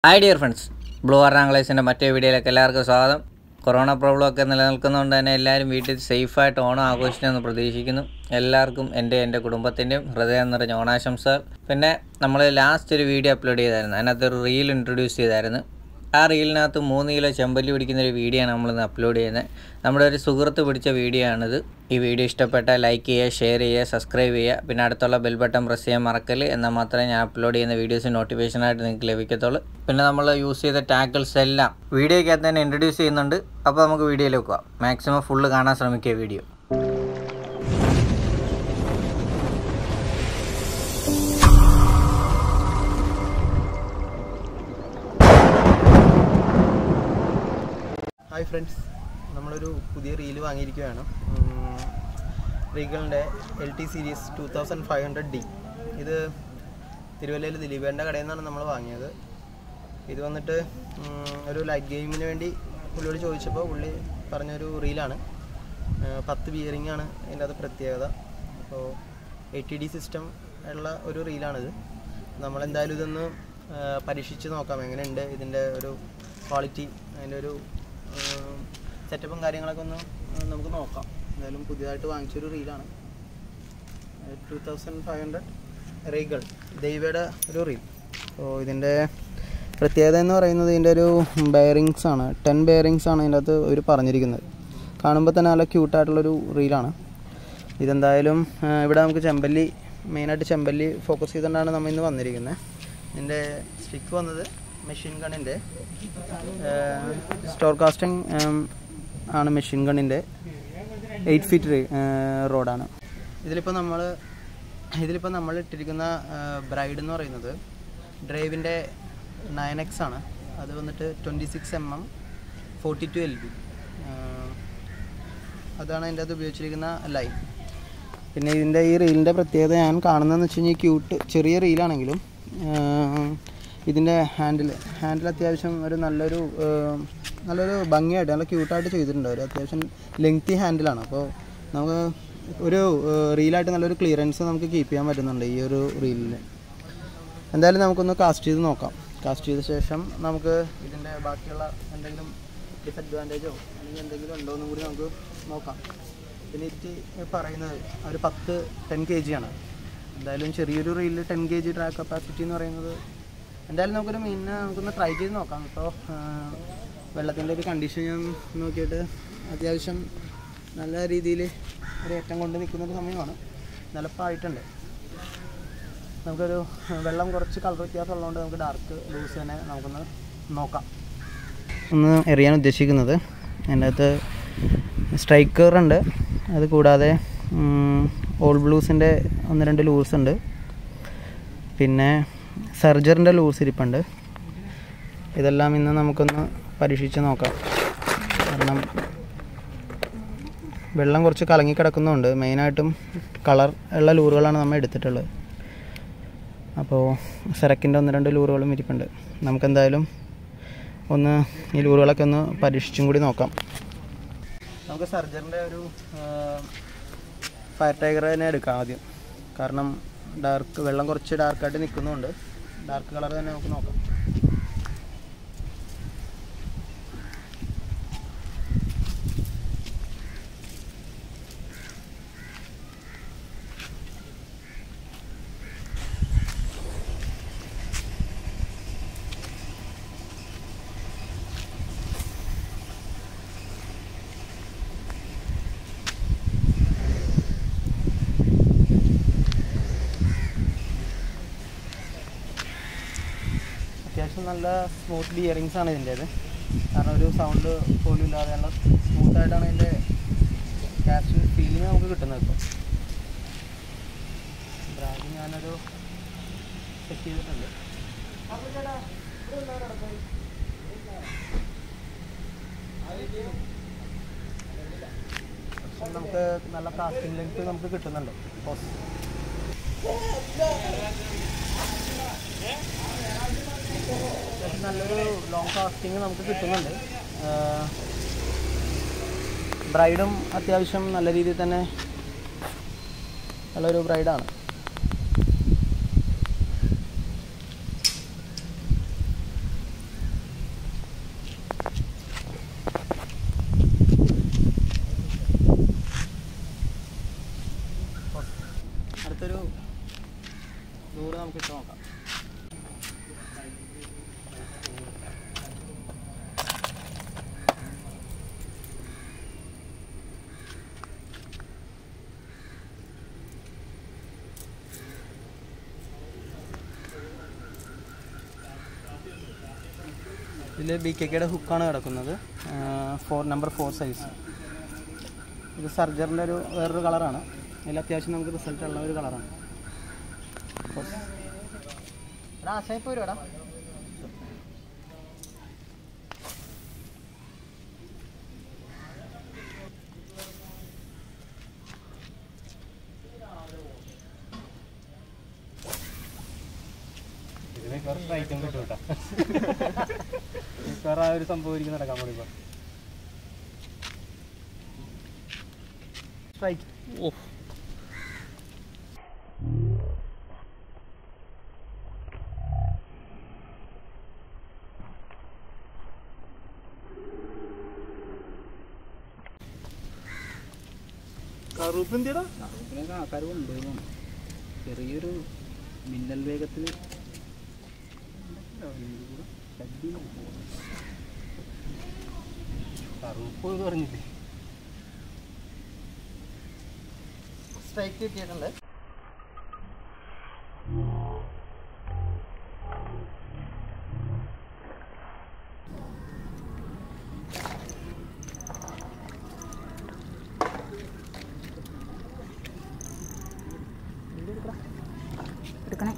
Hi dear friends blue ആർണാംഗ്ലേസിൻ്റെ മറ്റേ വീഡിയോയിലേക്ക് എല്ലാവർക്കും സ്വാഗതം കൊറോണ പ്രോബ്ലം ഒക്കെ നിലനിൽക്കുന്നതുകൊണ്ട് തന്നെ എല്ലാവരും വീട്ടിൽ സേഫായിട്ട് ഓണം ആഘോഷിക്കണമെന്ന് പ്രതീക്ഷിക്കുന്നു എല്ലാവർക്കും എൻ്റെ എൻ്റെ കുടുംബത്തിൻ്റെയും ഹൃദയം നിറഞ്ഞ ഓണാശംസകൾ പിന്നെ നമ്മൾ ലാസ്റ്റ് ഒരു വീഡിയോ അപ്ലോഡ് ചെയ്തായിരുന്നു അതിനകത്ത് ഒരു റീൽ ഇൻട്രൊഡ്യൂസ് ചെയ്തായിരുന്നു ആ റീലിനകത്ത് മൂന്ന് കിലോ ചെമ്പല്ലി പിടിക്കുന്ന ഒരു വീഡിയോ ആണ് നമ്മളിന്ന് അപ്ലോഡ് ചെയ്യുന്നത് നമ്മുടെ ഒരു സുഹൃത്ത് പിടിച്ച വീഡിയോ ആണിത് ഈ വീഡിയോ ഇഷ്ടപ്പെട്ടാൽ ലൈക്ക് ചെയ്യുക ഷെയർ ചെയ്യുക സബ്സ്ക്രൈബ് ചെയ്യുക പിന്നെ അടുത്തുള്ള ബെൽ ബട്ടൺ പ്രസ് ചെയ്യാൻ മറക്കല് എന്നാൽ മാത്രമേ ഞാൻ അപ്ലോഡ് ചെയ്യുന്ന വീഡിയോസ് നോട്ടിഫിക്കേഷനായിട്ട് നിങ്ങൾക്ക് ലഭിക്കത്തുള്ളൂ പിന്നെ നമ്മൾ യൂസ് ചെയ്ത ടാക്കിൾസ് എല്ലാം വീഡിയോയ്ക്കകത്ത് തന്നെ ഇൻട്രൊഡ്യൂസ് ചെയ്യുന്നുണ്ട് അപ്പോൾ നമുക്ക് വീഡിയോയിലേക്ക് പോകാം മാക്സിമം ഫുള്ള് കാണാൻ ശ്രമിക്കുക വീഡിയോ ഹായ് ഫ്രണ്ട്സ് നമ്മളൊരു പുതിയ റീല് വാങ്ങിയിരിക്കുകയാണ് റീഗളിൻ്റെ L T series two thousand five hundred D ഇത് തിരുവല്ലയിൽ ദിലീപേൻ്റെ കടയിൽ നിന്നാണ് നമ്മൾ വാങ്ങിയത് ഇത് വന്നിട്ട് ഉം, ഒരു ലൈറ്റ് ഗെയിമിന് വേണ്ടി പുള്ളിയോട് ചോദിച്ചപ്പോൾ പുള്ളി പറഞ്ഞൊരു റീലാണ് ഏർ പത്ത് ബിയറിംഗ് ആണ് ഇതിൻ്റെ അത് പ്രത്യേകത അപ്പോൾ എ ടി ഡി സിസ്റ്റം ഉള്ള ഒരു റീലാണിത് നമ്മളെന്തായാലും ഇതൊന്ന് ഏർ പരീക്ഷിച്ച് നോക്കാം എങ്ങനെയുണ്ട് ഇതിൻ്റെ ഒരു ക്വാളിറ്റി അതിൻ്റെ ഒരു സെറ്റപ്പും കാര്യങ്ങളൊക്കെ ഒന്ന് ഏർ നമുക്ക് നോക്കാം എന്തായാലും പുതിയതായിട്ട് വാങ്ങിച്ചൊരു റീലാണ് ടു തൗസൻഡ് ഫൈവ് ഹൺഡ്രഡ് റീകൾ ദൈവയുടെ ഒരു റീൽ അപ്പോൾ ഇതിൻ്റെ പ്രത്യേകത എന്ന് പറയുന്നത് ഇതിൻ്റെ ഒരു ബെയറിങ്സ് ആണ് ടെൻ ബെയറിങ്സ് ആണ് ഇതിൻ്റെ അകത്ത് ഒരു പറഞ്ഞിരിക്കുന്നത് കാണുമ്പോൾ തന്നെ നല്ല ക്യൂട്ടായിട്ടുള്ളൊരു റീലാണ് ഇതെന്തായാലും ആ, ഇവിടെ നമുക്ക് ചെമ്പല്ലി മെയിനായിട്ട് ചെമ്പല്ലി ഫോക്കസ് ചെയ്തുകൊണ്ടാണ് നമ്മൾ ഇന്ന് വന്നിരിക്കുന്നത് ഇതിൻ്റെ സ്റ്റിക്ക് വന്നത് മെഷീൻ ഗണ്ണിൻ്റെ സ്റ്റോർ കാസ്റ്റിംഗ് ആണ് മെഷീൻ ഗണ്ണിൻ്റെ എയ്റ്റ് ഫീറ്റ് റോഡാണ് ഇതിലിപ്പോൾ നമ്മൾ ഇതിലിപ്പോൾ നമ്മൾ ഇട്ടിരിക്കുന്ന ബ്രൈഡ് എന്ന് പറയുന്നത് ഡ്രൈവിൻ്റെ നയൻ എക്സ് ആണ് അത് വന്നിട്ട് twenty six M M forty two L B അതാണ് അതിൻ്റെ അത് ഉപയോഗിച്ചിരിക്കുന്ന ലൈൻ പിന്നെ ഇതിൻ്റെ ഈ റീലിൻ്റെ പ്രത്യേകത ഞാൻ കാണുന്നതെന്ന് വെച്ച് കഴിഞ്ഞാൽ ക്യൂട്ട് ചെറിയ റീലാണെങ്കിലും ഇതിൻ്റെ ഹാൻഡിൽ ഹാൻഡിൽ അത്യാവശ്യം ഒരു നല്ലൊരു ആഹ്, നല്ലൊരു ഭംഗിയായിട്ട് നല്ല ക്യൂട്ടായിട്ട് ചെയ്തിട്ടുണ്ട് ഒരു അത്യാവശ്യം ലെങ്തി ഹാൻഡിലാണ് അപ്പോൾ നമുക്ക് ഒരു റീലായിട്ട് നല്ലൊരു ക്ലിയറൻസ് നമുക്ക് കീപ്പ് ചെയ്യാൻ പറ്റുന്നുണ്ട് ഈ ഒരു റീലിൽ എന്തായാലും നമുക്കൊന്ന് കാസ്റ്റ് ചെയ്ത് നോക്കാം കാസ്റ്റ് ചെയ്ത ശേഷം നമുക്ക് ഇതിൻ്റെ ബാക്കിയുള്ള എന്തെങ്കിലും ഡിസഡ്വാൻറ്റേജോ അല്ലെങ്കിൽ എന്തെങ്കിലും ഉണ്ടോ എന്നും കൂടി നമുക്ക് നോക്കാം പിന്നെ ഇത് പറയുന്നത് ഒരു പത്ത് ടെൻ കെ ജി ആണ് എന്തായാലും ചെറിയൊരു റീലിൽ ten K G track capacity എന്ന് പറയുന്നത് എന്തായാലും നമുക്കൊരു മീനിനെ നമുക്കൊന്ന് ട്രൈ ചെയ്ത് നോക്കാം ഇപ്പോൾ വെള്ളത്തിൻ്റെ ഒരു കണ്ടീഷൻ ഞാൻ നോക്കിയിട്ട് അത്യാവശ്യം നല്ല രീതിയിൽ ഒരു ഏറ്റം കൊണ്ട് നിൽക്കുന്ന ഒരു സമയമാണ് നിലപ്പായിട്ടുണ്ട് നമുക്കൊരു വെള്ളം കുറച്ച് കളർ വ്യത്യാസം ഉള്ളതുകൊണ്ട് നമുക്ക് ഡാർക്ക് ലൂസ് തന്നെ നമുക്കൊന്ന് നോക്കാം ഒന്ന് എറിയാൻ ഉദ്ദേശിക്കുന്നത് അതിൻ്റെ അകത്ത് സ്ട്രൈക്കർ ഉണ്ട് അത് കൂടാതെ ഓൾ ബ്ലൂസിൻ്റെ ഒന്ന് രണ്ട് ലൂസ് ഉണ്ട് പിന്നെ സർജറിൻ്റെ ലൂസ് ഇരിപ്പുണ്ട് ഇതെല്ലാം ഇന്ന് നമുക്കൊന്ന് പരീക്ഷിച്ച് നോക്കാം കാരണം വെള്ളം കുറച്ച് കലങ്ങി കിടക്കുന്നുണ്ട് മെയിനായിട്ടും കളർ ഉള്ള ലൂറുകളാണ് നമ്മൾ എടുത്തിട്ടുള്ളത് അപ്പോൾ സെറക്കിൻ്റെ ഒന്ന് രണ്ട് ലൂറുകളും ഇരിപ്പുണ്ട് നമുക്കെന്തായാലും ഒന്ന് ഈ ലൂറുകളൊക്കെ ഒന്ന് പരീക്ഷിച്ചും കൂടി നോക്കാം നമുക്ക് സർജറിൻ്റെ ഒരു ഫയർ ടൈഗർ തന്നെ എടുക്കാം ആദ്യം കാരണം ഡാർക്ക് വെള്ളം കുറച്ച് ഡാർക്കായിട്ട് നിൽക്കുന്നുണ്ട് ഡാർക്ക് കളർ തന്നെ നമുക്ക് നോക്കാം അത്യാവശ്യം നല്ല സ്മൂത്ത് ബിയറിങ്സ് ആണ് ഇതിൻ്റേത് കാരണം ഒരു സൗണ്ട് പോലും ഇല്ലാതെ നല്ല സ്മൂത്ത് ആയിട്ടാണ് ഇതിൻ്റെ ക്യാഷ് ഫീലിംഗ് നമുക്ക് കിട്ടുന്നത് ഇപ്പോൾ ബ്രാഗ് ഞാനൊരു സെറ്റ് ചെയ്തിട്ടുണ്ട് പക്ഷെ നമുക്ക് നല്ല കാസ്റ്റിംഗ് ലെങ്ത് നമുക്ക് കിട്ടുന്നുണ്ട് പോസ് അത്യാവശ്യം നല്ലൊരു ലോങ് കാസ്റ്റിംഗ് നമുക്ക് കിട്ടുന്നുണ്ട് ബ്രൈഡും അത്യാവശ്യം നല്ല രീതിയിൽ തന്നെ നല്ലൊരു ബ്രൈഡാണ് ഇതിൽ ബി കെ കെയുടെ ഹുക്കാണ് കിടക്കുന്നത് ഫോർ നമ്പർ ഫോർ സൈസ് ഇത് സർജറിൻ്റെ ഒരു വേറൊരു കളറാണ് ഇതിൽ അത്യാവശ്യം നമുക്ക് റിസൾട്ട് ഉള്ള ഒരു കളറാണ് എടാ ആശയപ്പ് വരുവാടാ ഐറ്റം കിട്ടും കേട്ടോ മിക്കവാറും ആ ഒരു സംഭവം എനിക്ക് നടക്കാൻ പോണി ഇപ്പൊ സ്ട്രൈക്ക് കറുപ്പ് എന്തിയടാ ആൾക്കാർ കൊണ്ടുപോകുന്നു ചെറിയൊരു മിന്നൽ വേഗത്തിൽ കറുപ്പ് എന്ന് പറഞ്ഞില്ലേ സ്ട്രൈക്ക് കിട്ടിയിട്ടുണ്ട് എടുക്കണേ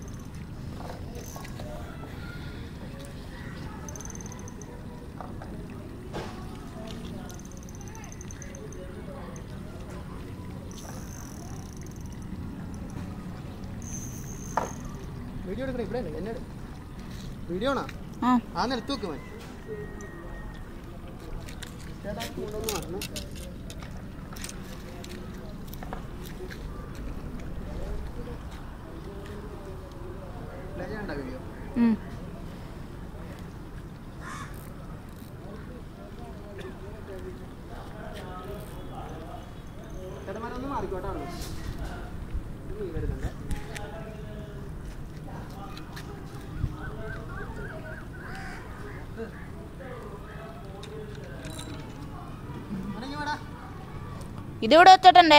വീഡിയോ എടുക്കണേ ഇവിടെ എന്നെ വീഡിയോ ആണോ ആ ആ നിലത്ത് വെക്ക് മതി ചേട്ടാ കൊണ്ടൊന്ന് മാറണം വീഡിയോ ഉം. ചേട്ടന്മാരൊന്ന് മാറിക്കോട്ടാണ് നീ വരുന്നുണ്ട് അടങ്ങി വാടാ ഇതിവിടെ വെച്ചിട്ടുണ്ടേ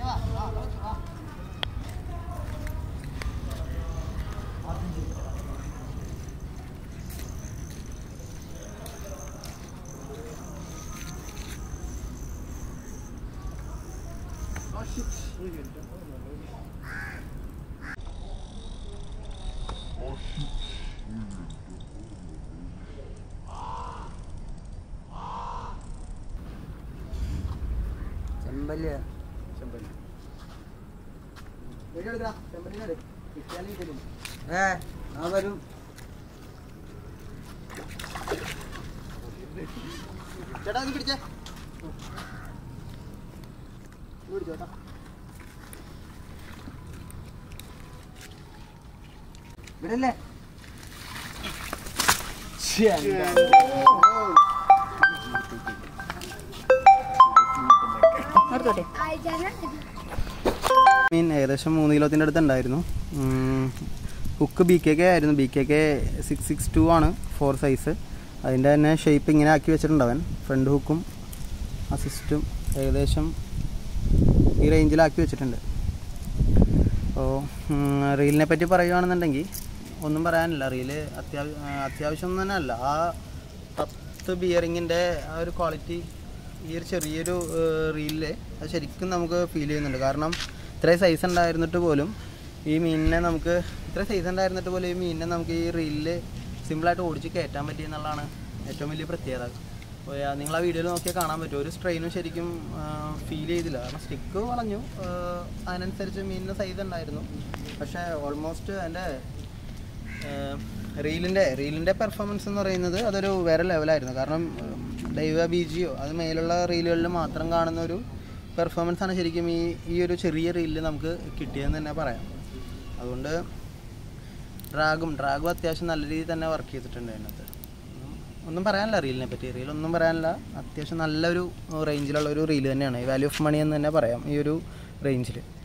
ചെമ്പല്ലിയ ചെമ്പല്ലി വീഡിയോ എടുക്കാം ചെമ്പല്ലിനെ എടുക്കും കിട്ടിയാലും കിട്ടില്ല ഏ ആ വരും ചേട്ടാ ഒന്ന് പിടിച്ചേ ഒന്ന് പിടിച്ചോ ചേട്ടാ വിടല്ലേ നിർത്തോട്ടെ മീൻ ഏകദേശം മൂന്ന് കിലോത്തിൻ്റെ അടുത്ത് ഉണ്ടായിരുന്നു ഹുക്ക് ബി കെ കെ ആയിരുന്നു B K K six six two ആണ് ഫോർ സൈസ് അതിൻ്റെ തന്നെ ഷേപ്പ് ഇങ്ങനെ ആക്കി വെച്ചിട്ടുണ്ടവൻ ഫ്രണ്ട് ഹുക്കും അസിസ്റ്റും ഏകദേശം ഈ റേഞ്ചിലാക്കി വെച്ചിട്ടുണ്ട് അപ്പോൾ റീലിനെ പറ്റി പറയുകയാണെന്നുണ്ടെങ്കിൽ ഒന്നും പറയാനില്ല റീല് അത്യാവശ്യം അത്യാവശ്യം തന്നെ അല്ല ആ പത്ത് ബിയറിങ്ങിൻ്റെ ആ ഒരു ക്വാളിറ്റി ഈ ഒരു ചെറിയൊരു റീലിൽ അത് ശരിക്കും നമുക്ക് ഫീൽ ചെയ്യുന്നുണ്ട് കാരണം ഇത്രയും സൈസ് ഉണ്ടായിരുന്നിട്ട് പോലും ഈ മീനിനെ നമുക്ക് ഇത്ര സൈസ് ഉണ്ടായിരുന്നിട്ട് പോലും ഈ മീനിനെ നമുക്ക് ഈ റീലിൽ സിമ്പിളായിട്ട് ഓടിച്ച് കയറ്റാൻ പറ്റി എന്നുള്ളതാണ് ഏറ്റവും വലിയ പ്രത്യേകത അപ്പോൾ നിങ്ങൾ ആ വീഡിയോയിൽ നോക്കിയാൽ കാണാൻ പറ്റും ഒരു സ്ട്രെയിനും ശരിക്കും ഫീൽ ചെയ്തില്ല കാരണം സ്റ്റിക്ക് വളഞ്ഞു ആ, അതിനനുസരിച്ച് മീനിന് സൈസ് ഉണ്ടായിരുന്നു പക്ഷേ ഓൾമോസ്റ്റ് അതിൻ്റെ റീലിൻ്റെ റീലിൻ്റെ പെർഫോമൻസ് എന്ന് പറയുന്നത് അതൊരു വേറെ ലെവലായിരുന്നു കാരണം ദൈവ ബീജിയോ അത് മേലുള്ള റീലുകളിൽ മാത്രം കാണുന്ന ഒരു പെർഫോമൻസ് ആണ് ശരിക്കും ഈ ഈ ഒരു ചെറിയ റീലിൽ നമുക്ക് കിട്ടിയതെന്ന് തന്നെ പറയാം അതുകൊണ്ട് ഡ്രാഗും ഡ്രാഗും അത്യാവശ്യം നല്ല രീതിയിൽ തന്നെ വർക്ക് ചെയ്തിട്ടുണ്ട് അതിനകത്ത് ഒന്നും- ഒന്നും പറയാനില്ല റീലിനെ പറ്റി റീൽ ഒന്നും പറയാനില്ല അത്യാവശ്യം നല്ലൊരു റേഞ്ചിലുള്ള ഒരു റീൽ തന്നെയാണ് ഈ വാല്യൂ ഓഫ് മണി എന്ന് തന്നെ പറയാം ഈ ഒരു റേഞ്ചിൽ